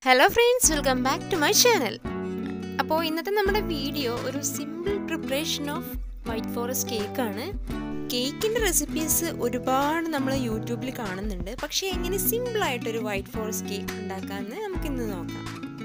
hello friends welcome back to my channel അപ്പോൾ ഇന്നത്തെ നമ്മുടെ വീഡിയോ ഒരു simple preparation of white forest കേക്കാണ് കേക്കിൻ്റെ റെസിപ്പീസ് ഒരുപാട് നമ്മൾ യൂട്യൂബിൽ കാണുന്നുണ്ട് പക്ഷേ എങ്ങനെ സിമ്പിളായിട്ടൊരു വൈറ്റ് ഫോറസ്റ്റ് കേക്ക് ഉണ്ടാക്കാമെന്ന് നമുക്കിന്ന് നോക്കാം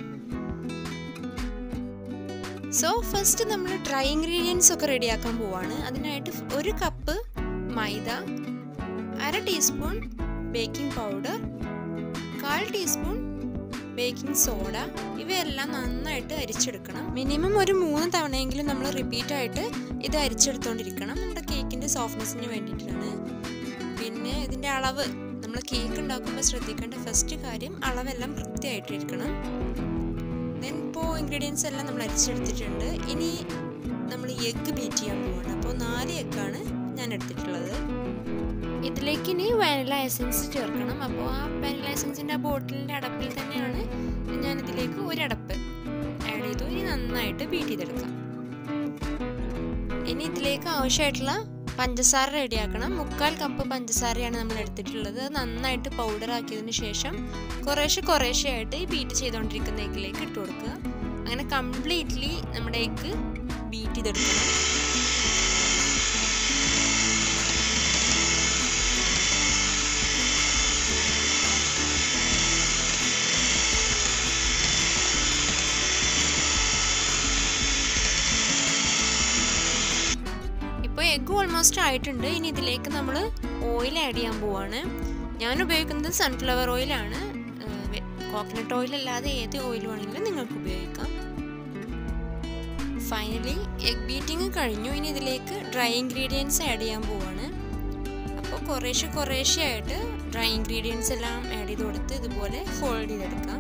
സോ ഫസ്റ്റ് നമ്മൾ ഡ്രൈ ഇൻഗ്രീഡിയൻസ് ഒക്കെ റെഡിയാക്കാൻ പോവാണ് അതിനായിട്ട് ഒരു കപ്പ് മൈദ അര ടീസ്പൂൺ ബേക്കിംഗ് പൗഡർ കാൽ ടീസ്പൂൺ ബേക്കിംഗ് സോഡ ഇവയെല്ലാം നന്നായിട്ട് അരിച്ചെടുക്കണം മിനിമം ഒരു മൂന്ന് തവണയെങ്കിലും നമ്മൾ റിപ്പീറ്റ് ആയിട്ട് ഇത് അരിച്ചെടുത്തോണ്ടിരിക്കണം നമ്മുടെ കേക്കിൻ്റെ സോഫ്റ്റ്നെസ്സിന് വേണ്ടിയിട്ടാണ് പിന്നെ ഇതിൻ്റെ അളവ് നമ്മൾ കേക്ക് ഉണ്ടാക്കുമ്പോൾ ശ്രദ്ധിക്കേണ്ട ഫസ്റ്റ് കാര്യം അളവെല്ലാം കൃത്യമായിട്ടിരിക്കണം ദെൻ ഇപ്പോൾ ഇൻഗ്രീഡിയൻസ് എല്ലാം നമ്മൾ അരിച്ചെടുത്തിട്ടുണ്ട് ഇനി നമ്മൾ എഗ്ഗ് ബീറ്റ് ചെയ്യാൻ പോവാണ് അപ്പോൾ നാല് എഗ്ഗാണ് ഞാൻ എടുത്തിട്ടുള്ളത് ഇതിലേക്ക് ഇനി വാനില എസൻസ് ചേർക്കണം അപ്പോൾ ആ വാനില എസൻസിൻ്റെ ആ ബോട്ടിലിൻ്റെ അടപ്പിൽ തന്നെയാണ് ഞാൻ ഇതിലേക്ക് ഒരടപ്പ് ആഡ് ചെയ്തു ഇനി നന്നായിട്ട് ബീറ്റ് ചെയ്തെടുക്കാം ഇനി ഇതിലേക്ക് ആവശ്യമായിട്ടുള്ള പഞ്ചസാര റെഡിയാക്കണം മുക്കാൽ കപ്പ് പഞ്ചസാരയാണ് നമ്മൾ എടുത്തിട്ടുള്ളത് അത് നന്നായിട്ട് പൗഡർ ആക്കിയതിന് ശേഷം കുറേശ്ശെ കുറേശ്ശെ ആയിട്ട് ഈ ബീറ്റ് ചെയ്തുകൊണ്ടിരിക്കുന്ന എഗ്ഗിലേക്ക് ഇട്ട് കൊടുക്കുക അങ്ങനെ കംപ്ലീറ്റ്ലി നമ്മുടെ എഗ്ഗ് ബീറ്റ് ചെയ്തെടുക്കണം ഇപ്പോൾ എഗ്ഗ് ഓൾമോസ്റ്റ് ആയിട്ടുണ്ട് ഇനി ഇതിലേക്ക് നമ്മൾ ഓയിൽ ആഡ് ചെയ്യാൻ പോവാണ് ഞാൻ ഉപയോഗിക്കുന്നത് സൺഫ്ലവർ ഓയിലാണ് കോക്കനട്ട് ഓയിൽ അല്ലാതെ ഏത് ഓയിൽ വേണമെങ്കിലും നിങ്ങൾക്ക് ഉപയോഗിക്കാം ഫൈനലി എഗ് ബീറ്റിംഗ് കഴിഞ്ഞു ഇനി ഇതിലേക്ക് ഡ്രൈ ഇൻഗ്രീഡിയൻസ് ആഡ് ചെയ്യാൻ പോവാണ് അപ്പോൾ കുറേശ്ശെ കുറേശ്ശെ ആയിട്ട് ഡ്രൈ ഇൻഗ്രീഡിയൻസ് എല്ലാം ആഡ് ചെയ്ത് കൊടുത്ത് ഇതുപോലെ ഫോൾഡ് ചെയ്തെടുക്കാം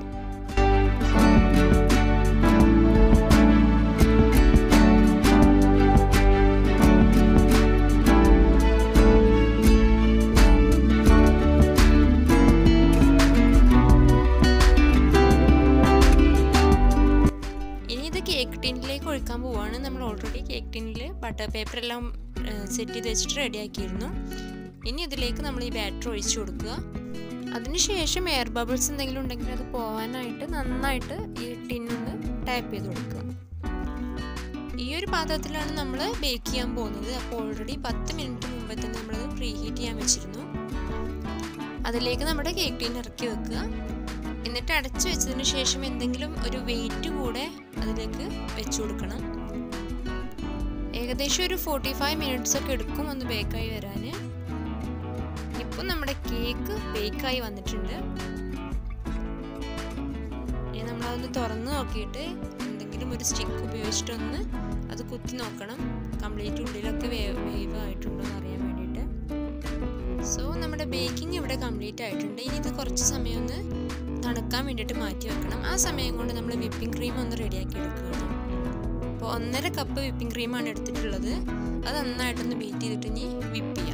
ഇനി ഇത് കേക്ക് ടിന്നിലേക്ക് ഒഴിക്കാൻ പോവാണ് നമ്മൾ ഓൾറെഡി കേക്ക് ടിന്നിൽ ബട്ടർ പേപ്പർ എല്ലാം സെറ്റ് ചെയ്ത് വെച്ചിട്ട് റെഡിയാക്കിയിരുന്നു ഇനി ഇതിലേക്ക് നമ്മൾ ഈ ബാറ്റർ ഒഴിച്ചു കൊടുക്കുക അതിനുശേഷം എയർ ബബിൾസ് എന്തെങ്കിലും ഉണ്ടെങ്കിൽ അത് പോകാനായിട്ട് നന്നായിട്ട് ഈ ടിന്നൊന്ന് ടാപ്പ് ചെയ്ത് കൊടുക്കുക ഈ ഒരു പാത്രത്തിലാണ് നമ്മൾ ബേക്ക് ചെയ്യാൻ പോകുന്നത് അപ്പോൾ ഓൾറെഡി പത്ത് മിനിറ്റ് മുമ്പ് തന്നെ നമ്മളത് പ്രീ ഹീറ്റ് ചെയ്യാൻ വെച്ചിരുന്നു അതിലേക്ക് നമ്മുടെ കേക്ക് ടീൻ ഇറക്കി വെക്കുക എന്നിട്ട് അടച്ചു വെച്ചതിന് ശേഷം എന്തെങ്കിലും ഒരു വെയിറ്റ് കൂടെ അതിലേക്ക് വെച്ചു കൊടുക്കണം ഏകദേശം ഒരു ഫോർട്ടി ഫൈവ് മിനിറ്റ്സ് ഒക്കെ എടുക്കും ഒന്ന് ബേക്കായി വരാൻ ഇപ്പം നമ്മുടെ കേക്ക് ബേക്കായി വന്നിട്ടുണ്ട് ഇനി നമ്മളതൊന്ന് തുറന്ന് നോക്കിയിട്ട് എന്തെങ്കിലും ഒരു സ്റ്റിക്ക് ഉപയോഗിച്ചിട്ടൊന്ന് അത് കുത്തി നോക്കണം കംപ്ലീറ്റ് ഉള്ളിലൊക്കെ വേവ് വേവ് ആയിട്ടുണ്ടോ എന്ന് അറിയാൻ വേണ്ടിയിട്ട് സോ നമ്മുടെ ബേക്കിംഗ് ഇവിടെ കംപ്ലീറ്റ് ആയിട്ടുണ്ട് ഇനി ഇത് കുറച്ച് സമയം ഒന്ന് തണുക്കാൻ വേണ്ടിയിട്ട് മാറ്റി വെക്കണം ആ സമയം കൊണ്ട് നമ്മൾ വിപ്പിംഗ് ക്രീം ഒന്ന് റെഡിയാക്കി എടുക്കുകയാണ് അപ്പോൾ ഒന്നര കപ്പ് വിപ്പിംഗ് ക്രീമാണ് എടുത്തിട്ടുള്ളത് അത് നന്നായിട്ടൊന്ന് ബീറ്റ് ചെയ്തിട്ട് ഇനി വിപ്പ് ചെയ്യാം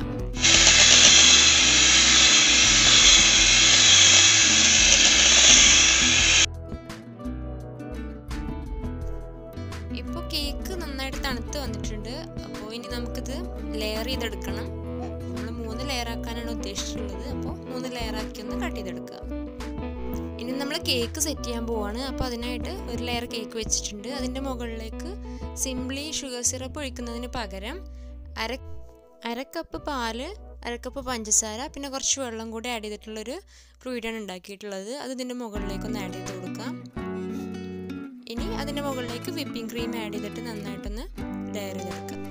ഇപ്പോൾ കേക്ക് നന്നായിട്ട് തണുത്ത് വന്നിട്ടുണ്ട് അപ്പോൾ ഇനി നമുക്കിത് ലെയർ ചെയ്തെടുക്കണം നമ്മൾ മൂന്ന് ലെയർ ആക്കാനാണ് ഉദ്ദേശിച്ചിട്ടുള്ളത് അപ്പോൾ മൂന്ന് ലെയർ ആക്കി ഒന്ന് കട്ട് ചെയ്തെടുക്കുക ഇനി നമ്മൾ കേക്ക് സെറ്റ് ചെയ്യാൻ പോവാണ് അപ്പോൾ അതിനായിട്ട് ഒരു ലെയർ കേക്ക് വെച്ചിട്ടുണ്ട് അതിൻ്റെ മുകളിലേക്ക് സിംപ്ലി ഷുഗർ സിറപ്പ് ഒഴിക്കുന്നതിന് പകരം അര അര കപ്പ് പാല് അരക്കപ്പ് പഞ്ചസാര പിന്നെ കുറച്ച് വെള്ളം കൂടി ആഡ് ചെയ്തിട്ടുള്ളൊരു ഫ്രൂയിഡാണ് ഉണ്ടാക്കിയിട്ടുള്ളത് അത് ഇതിൻ്റെ മുകളിലേക്ക് ഒന്ന് ആഡ് ചെയ്ത് കൊടുക്കാം ഇനി അതിൻ്റെ മുകളിലേക്ക് വിപ്പിംഗ് ക്രീം ആഡ് ചെയ്തിട്ട് നന്നായിട്ടൊന്ന് ലെയർ ചെയ്തെടുക്കാം